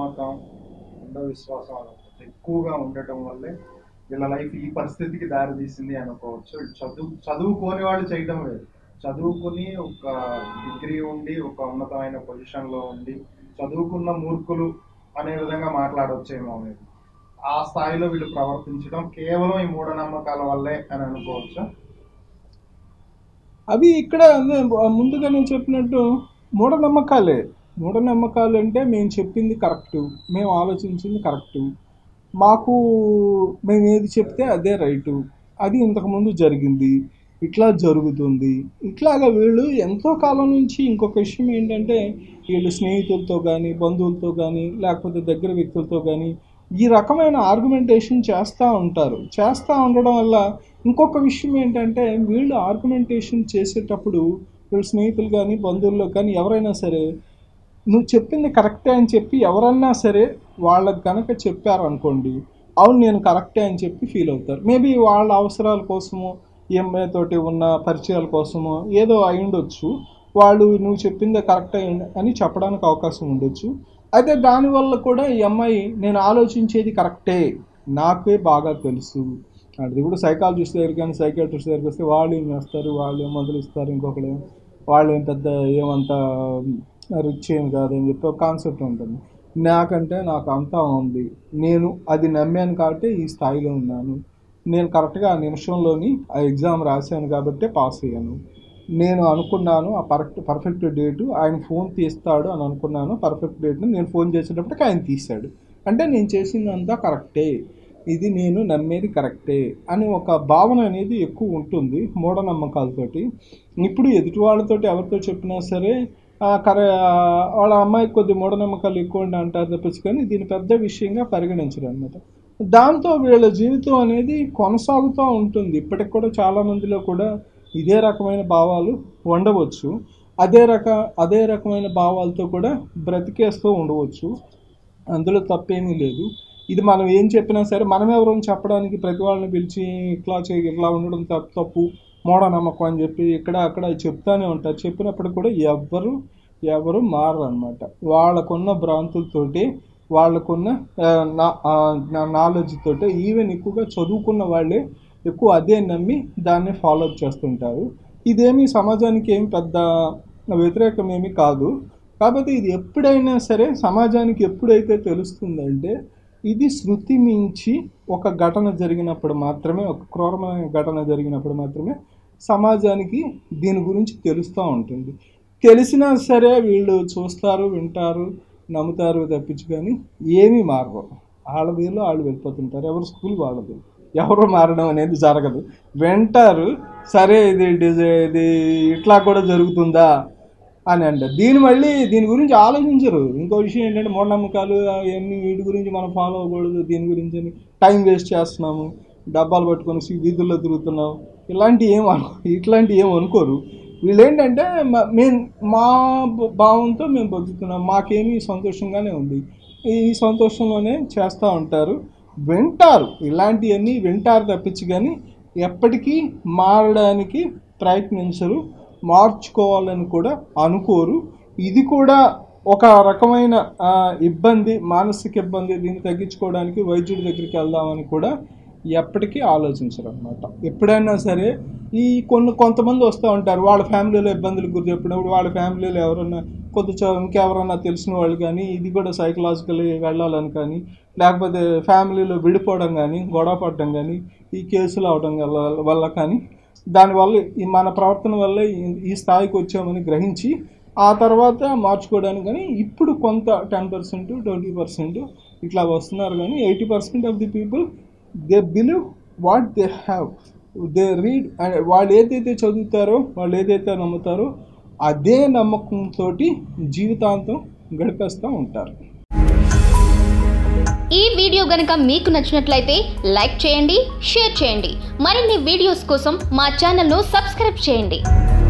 మూఢనమ్మకం అంధవిశ్వాసం అదొకటి ఎక్కువగా ఉండటం వల్లే వీళ్ళ లైఫ్ ఈ పరిస్థితికి దారి తీసింది అనుకోవచ్చు చదువు చదువుకోని వాళ్ళు చేయడం లేదు చదువుకుని ఒక డిగ్రీ ఉండి ఒక ఉన్నతమైన పొజిషన్లో ఉండి చదువుకున్న మూర్ఖులు అనే విధంగా మాట్లాడవచ్చేమో మీరు ఆ స్థాయిలో వీళ్ళు ప్రవర్తించడం కేవలం ఈ మూఢనమ్మకాల వల్లే అని అనుకోవచ్చా అవి ఇక్కడ నే- ముందుగా నేను చెప్పినట్టు మూఢనమ్మకాలే మూఢనమ్మకాలు అంటే మేము చెప్పింది కరెక్టు మేము ఆలోచించింది కరెక్టు మాకు మేము ఏది చెప్తే అదే రైటు అది ఇంతకుముందు జరిగింది ఇట్లా జరుగుతుంది ఇట్లాగా వీళ్ళు ఎంతో కాలం నుంచి ఇంకొక విషయం ఏంటంటే వీళ్ళు స్నేహితులతో కానీ బంధువులతో కానీ లేకపోతే దగ్గర వ్యక్తులతో కానీ ఈ రకమైన ఆర్గ్యుమెంటేషన్ చేస్తూ ఉంటారు చేస్తూ ఉండడం వల్ల ఇంకొక విషయం ఏంటంటే వీళ్ళు ఆర్గ్యుమెంటేషన్ చేసేటప్పుడు వీళ్ళ స్నేహితులు కానీ బంధువుల్లో కానీ ఎవరైనా సరే నువ్వు చెప్పింది కరెక్టే అని చెప్పి ఎవరన్నా సరే వాళ్ళకి కనుక చెప్పారనుకోండి అవును నేను కరెక్టే అని చెప్పి ఫీల్ అవుతారు మేబీ వాళ్ళ అవసరాల కోసమో ఈఎంఐ తోటి ఉన్న పరిచయాల కోసమో ఏదో అయి ఉండొచ్చు వాళ్ళు నువ్వు చెప్పిందే కరెక్ట్ అని చెప్పడానికి అవకాశం ఉండొచ్చు అయితే దానివల్ల కూడా ఈ అమ్మాయి నేను ఆలోచించేది కరెక్టే నాకే బాగా తెలుసు అది కూడా సైకాలజిస్ట్ దగ్గర కానీ సైకాట్రిస్ట్ దగ్గరికి వస్తే వాళ్ళు ఏం చేస్తారు వాళ్ళు ఏం మందులు ఇస్తారు ఇంకొకరు వాళ్ళు ఏం పెద్ద ఏమంత రిచ్ ఏం కాదని చెప్పి ఒక కాన్సెప్ట్ ఉంటుంది నాకంటే నాకు అంతా ఉంది నేను అది నమ్మాను కాబట్టి ఈ స్థాయిలో ఉన్నాను నేను కరెక్ట్గా ఆ నిమిషంలోని ఆ ఎగ్జామ్ రాశాను కాబట్టి పాస్ అయ్యాను నేను అనుకున్నాను ఆ పర్ఫెక్ట్ పర్ఫెక్ట్ డేటు ఆయన ఫోన్ తీస్తాడు అని అనుకున్నాను పర్ఫెక్ట్ డేట్ని నేను ఫోన్ చేసేటప్పటికి ఆయన తీశాడు అంటే నేను చేసిందంతా కరెక్టే ఇది నేను నమ్మేది కరెక్టే అని ఒక భావన అనేది ఎక్కువ ఉంటుంది మూఢనమ్మకాలతోటి ఇప్పుడు ఎదుటి వాళ్ళతోటి ఎవరితో చెప్పినా సరే ఆ, కర వాళ్ళ అమ్మాయికి కొద్ది మూఢనమ్మకాలు ఎక్కువ ఉండి అంటారు తప్పించి కానీ దీని పెద్ద విషయంగా పరిగణించరు అనమాట దాంతో వీళ్ళ జీవితం అనేది కొనసాగుతూ ఉంటుంది ఇప్పటికి కూడా చాలా మందిలో కూడా ఇదే రకమైన భావాలు ఉండవచ్చు అదే రక అదే రకమైన భావాలతో కూడా బ్రతికేస్తూ ఉండవచ్చు అందులో తప్పేమీ లేదు ఇది మనం ఏం చెప్పినా సరే మనం ఎవరో చెప్పడానికి ప్రతి వాళ్ళని పిలిచి ఇట్లా చేయి ఇట్లా ఉండడం తప్పు తప్పు మూఢనమ్మకం అని చెప్పి ఇక్కడ అక్కడ చెప్తానే ఉంటారు చెప్పినప్పుడు కూడా ఎవ్వరు ఎవరు మారరు అనమాట వాళ్ళకున్న భ్రాంతులతోటి వాళ్ళకున్న నాలెడ్జ్ తోటి ఈవెన్ ఎక్కువగా చదువుకున్న వాళ్ళే ఎక్కువ అదే నమ్మి దాన్ని ఫాలో అప్ చేస్తుంటారు ఇదేమి సమాజానికి ఏమి పెద్ద వ్యతిరేకం ఏమీ కాదు కాకపోతే ఇది ఎప్పుడైనా సరే సమాజానికి ఎప్పుడైతే తెలుస్తుందంటే ఇది శృతి మించి ఒక ఘటన జరిగినప్పుడు మాత్రమే ఒక క్రూరమైన ఘటన జరిగినప్పుడు మాత్రమే సమాజానికి దీని గురించి తెలుస్తూ ఉంటుంది తెలిసినా సరే వీళ్ళు చూస్తారు వింటారు నమ్ముతారు తప్పించి కానీ ఏమీ మారరు వాళ్ళ వీళ్ళు వాళ్ళు వెళ్ళిపోతుంటారు ఎవరు స్కూల్ వాళ్ళది ఎవరు మారడం అనేది జరగదు వింటారు సరే ఇది డిజై ఇది ఇట్లా కూడా జరుగుతుందా అని అంటారు దీని మళ్ళీ దీని గురించి ఆలోచించరు ఇంకో విషయం ఏంటంటే మూఢనమ్మకాలు అవన్నీ వీటి గురించి మనం ఫాలో అవ్వకూడదు దీని గురించి అని టైం వేస్ట్ చేస్తున్నాము డబ్బాలు పట్టుకొని సి- వీధుల్లో తిరుగుతున్నాం ఇలాంటి ఏం అను ఇట్లాంటి ఏం అనుకోరు వీళ్ళు ఏంటంటే మ- మేము మా భ- భావంతో మేము బతుకుతున్నాం మాకేమీ సంతోషంగానే ఉంది ఈ సంతోషంలోనే చేస్తూ ఉంటారు వింటారు ఇలాంటివన్నీ వింటారు తప్పించి కానీ ఎప్పటికీ మారడానికి ప్రయత్నించరు మార్చుకోవాలని కూడా అనుకోరు ఇది కూడా ఒక రకమైన ఆ, ఇబ్బంది మానసిక ఇబ్బంది దీన్ని తగ్గించుకోవడానికి వైద్యుడి దగ్గరికి వెళ్దామని కూడా ఎప్పటికీ ఆలోచించరు అనమాట ఎప్పుడైనా సరే ఈ కొన్ని కొంతమంది వస్తూ ఉంటారు వాళ్ళ ఫ్యామిలీలో ఇబ్బందులు గురి చెప్పినప్పుడు వాళ్ళ ఫ్యామిలీలో ఎవరన్నా కొద్ది చ- ఇంకెవరన్నా తెలిసిన వాళ్ళు కానీ ఇది కూడా సైకలాజికల్ వెళ్ళాలని కానీ లేకపోతే ఫ్యామిలీలో విడిపోవడం కానీ గొడవ పడడం కానీ ఈ కేసులు అవడం వల్ల వల్ల కానీ దానివల్ల ఈ మన ప్రవర్తన వల్ల ఈ- ఈ స్థాయికి వచ్చామని గ్రహించి ఆ తర్వాత మార్చుకోవడానికి కానీ ఇప్పుడు కొంత టెన్ పర్సెంట్ ట్వంటీ పర్సెంట్ ఇట్లా వస్తున్నారు కానీ eighty percent of the people they believe what they have they read and వాళ్ళు ఏదైతే చదువుతారో వాళ్ళు ఏదైతే నమ్ముతారో అదే నమ్మకంతో జీవితాంతం గడిపేస్తూ ఉంటారు ఈ వీడియో గనక మీకు నచ్చినట్లయితే లైక్ చేయండి షేర్ చేయండి మరిన్ని వీడియోస్ కోసం మా ఛానల్ను సబ్స్క్రైబ్ చేయండి